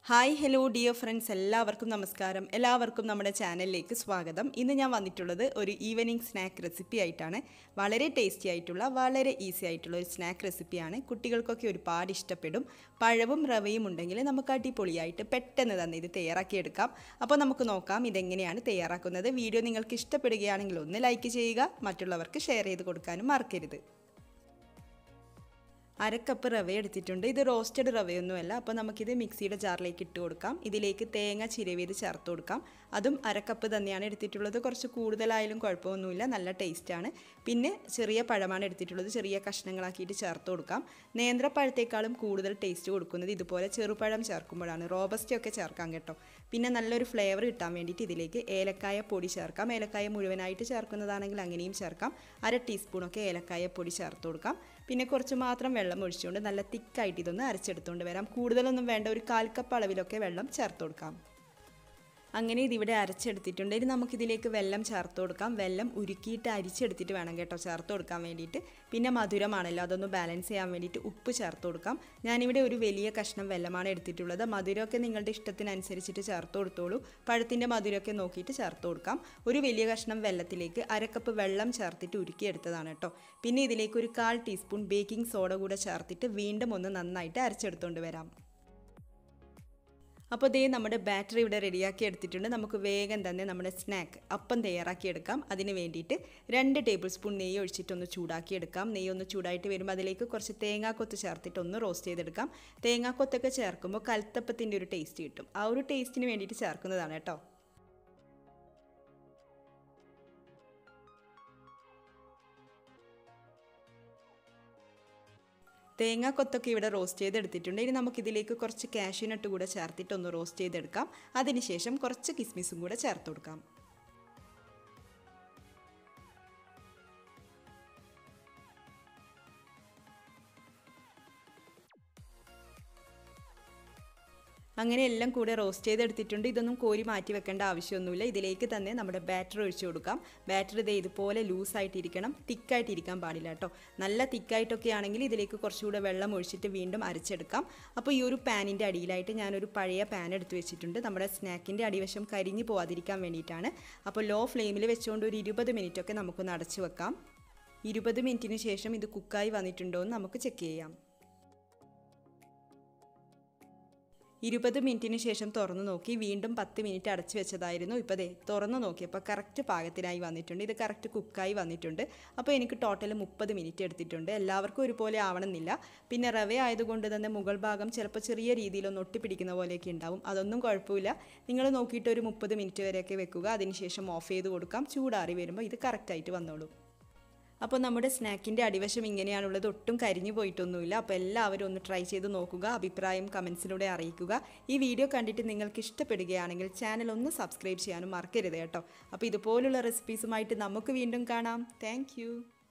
hi hello dear friends എല്ലാവർക്കും നമസ്കാരം എല്ലാവർക്കും നമ്മുടെ ചാനലിലേക്ക് സ്വാഗതം ഇന്ന് ഞാൻ വന്നിട്ടുള്ളത് ഒരു ഈവനിങ് സ്നാക്ക് റെസിപ്പി ആയിട്ടാണ് വളരെ ടേസ്റ്റി ആയിട്ടുള്ള വളരെ ഈസി ആയിട്ടുള്ള ഒരു സ്നാക്ക് റെസിപ്പിയാണ് കുട്ടികൾക്കൊക്കെ ഒരുപാട് ഇഷ്ടപ്പെടും പഴവും റവയും ഉണ്ടെങ്കിൽ നമുക്ക് അടിപൊളിയായിട്ട് പെട്ടെന്ന് തന്നെ ഇത് തയ്യാറാക്കിയെടുക്കാം അപ്പോൾ നമുക്ക് നോക്കാം ഇതെങ്ങനെയാണ് തയ്യാറാക്കുന്നത് വീഡിയോ നിങ്ങൾക്ക് ഇഷ്ടപ്പെടുകയാണെങ്കിൽ ഒന്ന് ലൈക്ക് ചെയ്യുക മറ്റുള്ളവർക്ക് ഷെയർ ചെയ്ത് കൊടുക്കാനും മറക്കരുത് അരക്കപ്പ് റവ എടുത്തിട്ടുണ്ട് ഇത് റോസ്റ്റഡ് റവയൊന്നുമല്ല അപ്പോൾ നമുക്കിത് മിക്സിയുടെ ജാറിലേക്ക് ഇട്ട് കൊടുക്കാം ഇതിലേക്ക് തേങ്ങ ചിരവിയത് ചേർത്ത് കൊടുക്കാം അതും അരക്കപ്പ് തന്നെയാണ് എടുത്തിട്ടുള്ളത് കുറച്ച് കൂടുതലായാലും കുഴപ്പമൊന്നുമില്ല നല്ല ടേസ്റ്റാണ് പിന്നെ ചെറിയ പഴമാണ് എടുത്തിട്ടുള്ളത് ചെറിയ കഷ്ണങ്ങളാക്കിയിട്ട് ചേർത്ത് കൊടുക്കാം നേന്ത്രപ്പഴത്തേക്കാളും കൂടുതൽ ടേസ്റ്റ് കൊടുക്കുന്നത് ഇതുപോലെ ചെറുപഴം ചേർക്കുമ്പോഴാണ് റോബസ്റ്റ് ഒക്കെ ചേർക്കാം കേട്ടോ പിന്നെ നല്ലൊരു ഫ്ലേവർ കിട്ടാൻ വേണ്ടിയിട്ട് ഇതിലേക്ക് ഏലക്കായ പൊടി ചേർക്കാം ഏലക്കായ മുഴുവനായിട്ട് ചേർക്കുന്നതാണെങ്കിൽ അങ്ങനെയും ചേർക്കാം അര ടീസ്പൂണൊക്കെ ഏലക്കായ പൊടി ചേർത്ത് കൊടുക്കാം പിന്നെ കുറച്ച് മാത്രം വെള്ളം ഒഴിച്ചുകൊണ്ട് നല്ല തിക്കായിട്ട് ഇതൊന്ന് അരച്ചെടുത്തുകൊണ്ട് വരാം കൂടുതലൊന്നും വേണ്ട ഒരു കാൽ കപ്പ് അളവിലൊക്കെ വെള്ളം ചേർത്ത് കൊടുക്കാം അങ്ങനെ ഇതിവിടെ അരച്ചെടുത്തിട്ടുണ്ട് ഇനി നമുക്കിതിലേക്ക് വെള്ളം ചേർത്ത് കൊടുക്കാം വെള്ളം ഉരുക്കിയിട്ട് അരിച്ചെടുത്തിട്ട് വേണം കേട്ടോ ചേർത്ത് കൊടുക്കാൻ വേണ്ടിയിട്ട് പിന്നെ മധുരമാണല്ലോ അതൊന്ന് ബാലൻസ് ചെയ്യാൻ വേണ്ടിയിട്ട് ഉപ്പ് ചേർത്ത് കൊടുക്കാം ഞാനിവിടെ ഒരു വലിയ കഷ്ണം വെള്ളമാണ് എടുത്തിട്ടുള്ളത് മധുരമൊക്കെ നിങ്ങളുടെ ഇഷ്ടത്തിനനുസരിച്ചിട്ട് ചേർത്ത് കൊടുത്തോളൂ പഴത്തിൻ്റെ മധുരമൊക്കെ നോക്കിയിട്ട് ചേർത്ത് കൊടുക്കാം ഒരു വലിയ കഷ്ണം വെള്ളത്തിലേക്ക് അരക്കപ്പ് വെള്ളം ചേർത്തിട്ട് ഉരുക്കിയെടുത്തതാണ് കേട്ടോ പിന്നെ ഇതിലേക്ക് ഒരു കാൽ ടീസ്പൂൺ ബേക്കിംഗ് സോഡ കൂടെ ചേർത്തിട്ട് വീണ്ടും ഒന്ന് നന്നായിട്ട് അരച്ചെടുത്തുകൊണ്ട് വരാം അപ്പോൾ ദേ നമ്മുടെ ബാറ്ററി ഇവിടെ റെഡിയാക്കി എടുത്തിട്ടുണ്ട് നമുക്ക് വേഗം തന്നെ നമ്മുടെ സ്നാക്ക് അപ്പം തയ്യാറാക്കി എടുക്കാം അതിന് വേണ്ടിയിട്ട് രണ്ട് ടേബിൾ സ്പൂൺ നെയ്യ് ഒഴിച്ചിട്ടൊന്ന് ചൂടാക്കി എടുക്കാം നെയ്യ് ഒന്ന് ചൂടായിട്ട് വരുമ്പോൾ അതിലേക്ക് കുറച്ച് തേങ്ങാക്കൊത്ത് ചേർത്തിട്ട് ഒന്ന് റോസ്റ്റ് ചെയ്തെടുക്കാം തേങ്ങാക്കൊത്തൊക്കെ ചേർക്കുമ്പോൾ കൽത്തപ്പത്തിൻ്റെ ഒരു ടേസ്റ്റ് കിട്ടും ആ ഒരു ടേസ്റ്റിന് വേണ്ടിയിട്ട് ചേർക്കുന്നതാണ് കേട്ടോ തേങ്ങ കൊത്തൊക്കെ ഇവിടെ റോസ്റ്റ് ചെയ്തെടുത്തിട്ടുണ്ട് ഇനി നമുക്കിതിലേക്ക് കുറച്ച് കാഷ്യൂനട്ട് കൂടെ ചേർത്തിട്ട് ഒന്ന് റോസ്റ്റ് ചെയ്തെടുക്കാം അതിനുശേഷം കുറച്ച് കിസ്മിസും കൂടെ ചേർത്ത് കൊടുക്കാം അങ്ങനെ എല്ലാം കൂടെ റോസ്റ്റ് ചെയ്തെടുത്തിട്ടുണ്ട് ഇതൊന്നും കോരി മാറ്റി വെക്കേണ്ട ആവശ്യമൊന്നുമില്ല ഇതിലേക്ക് തന്നെ നമ്മുടെ ബാറ്റർ ഒഴിച്ചു കൊടുക്കാം ബാറ്റർ ഇതേ ഇതുപോലെ ലൂസായിട്ടിരിക്കണം തിക്കായിട്ടിരിക്കാൻ പാടില്ല കേട്ടോ നല്ല തിക്കായിട്ടൊക്കെ ആണെങ്കിൽ ഇതിലേക്ക് കുറച്ചുകൂടെ വെള്ളം ഒഴിച്ചിട്ട് വീണ്ടും അരച്ചെടുക്കാം അപ്പോൾ ഈ ഒരു പാനിൻ്റെ അടിയിലായിട്ട് ഞാനൊരു പഴയ പാൻ എടുത്ത് വെച്ചിട്ടുണ്ട് നമ്മുടെ സ്നാക്കിൻ്റെ അടിവശം കരിഞ്ഞു പോവാതിരിക്കാൻ വേണ്ടിയിട്ടാണ് അപ്പോൾ ലോ ഫ്ലെയിമിൽ വെച്ചുകൊണ്ട് ഒരു ഇരുപത് മിനിറ്റൊക്കെ നമുക്കൊന്ന് അടച്ചു വെക്കാം ഇരുപത് മിനിറ്റിന് ശേഷം ഇത് കുക്കായി വന്നിട്ടുണ്ടോ എന്ന് നമുക്ക് ചെക്ക് ചെയ്യാം ഇരുപത് മിനിറ്റിന് ശേഷം തുറന്നു നോക്കി വീണ്ടും പത്ത് മിനിറ്റ് അടച്ചു വെച്ചതായിരുന്നു ഇപ്പോൾ ദേ തുറന്നു നോക്കിയപ്പോൾ കറക്റ്റ് പാകത്തിനായി വന്നിട്ടുണ്ട് ഇത് കറക്റ്റ് കുക്കായി വന്നിട്ടുണ്ട് അപ്പോൾ എനിക്ക് ടോട്ടൽ മുപ്പത് മിനിറ്റ് എടുത്തിട്ടുണ്ട് എല്ലാവർക്കും ഒരുപോലെ ആവണമെന്നില്ല പിന്നെ റവ ആയതുകൊണ്ട് തന്നെ മുകൾ ഭാഗം ചിലപ്പോൾ ചെറിയ രീതിയിലൊന്ന് ഒട്ടിപ്പിടിക്കുന്ന പോലെയൊക്കെ ഉണ്ടാവും അതൊന്നും കുഴപ്പമില്ല നിങ്ങൾ നോക്കിയിട്ട് ഒരു മുപ്പത് മിനിറ്റ് വരെയൊക്കെ വെക്കുക അതിനുശേഷം ഓഫ് ചെയ്ത് കൊടുക്കാം ചൂടാറി വരുമ്പോൾ ഇത് കറക്റ്റായിട്ട് വന്നോളും അപ്പോൾ നമ്മുടെ സ്നാക്കിൻ്റെ അടിവശം ഇങ്ങനെയാണുള്ളത് ഒട്ടും കരിഞ്ഞു പോയിട്ടൊന്നുമില്ല അപ്പോൾ എല്ലാവരും ഒന്ന് ട്രൈ ചെയ്ത് നോക്കുക അഭിപ്രായം കമൻസിലൂടെ അറിയിക്കുക ഈ വീഡിയോ കണ്ടിട്ട് നിങ്ങൾക്ക് ഇഷ്ടപ്പെടുകയാണെങ്കിൽ ചാനൽ ഒന്ന് സബ്സ്ക്രൈബ് ചെയ്യാനും മറക്കരുത് കേട്ടോ അപ്പോൾ ഇതുപോലുള്ള റെസിപ്പീസുമായിട്ട് നമുക്ക് വീണ്ടും കാണാം താങ്ക്